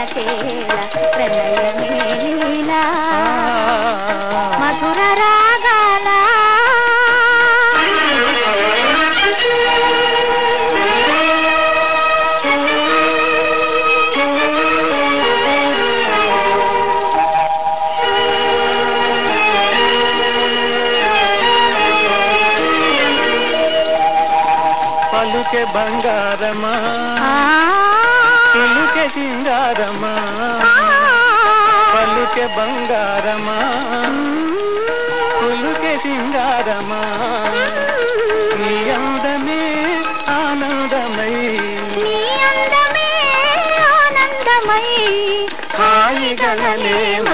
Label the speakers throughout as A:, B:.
A: తేల ప్రణయమే లీలా మధుర రాగాల
B: పలుకే బంగారమా
A: ఆ,
B: పిలుకే సింగారమా
A: ఆ,
B: పలుకే బంగారమా పులుకే సింగారమా నీ అందమే ఆనందమై
A: నీ అందమే ఆనందమై
B: హాయిగలలేమా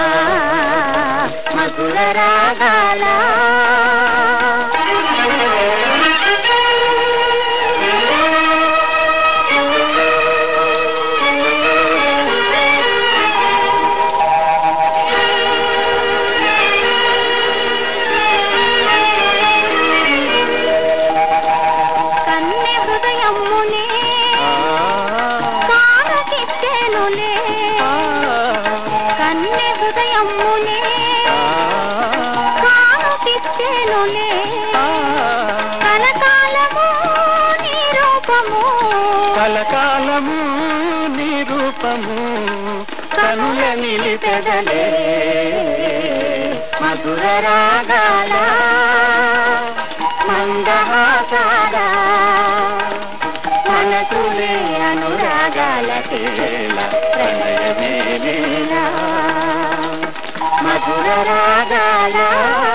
A: మధుర రాగాల కన్నె హృదయమునే కానకిచ్చెనులే కన్నె హృదయమునే కానకిచ్చెనులే కలకాలము నీ రూపము
B: కలకాలము నీ రూపము కనుల నిలిపెదలే
A: మధుర రాగాల మందహాసాల మనసులే అనురాగాల తేల ప్రణయమే లీలా మధుర రాగాల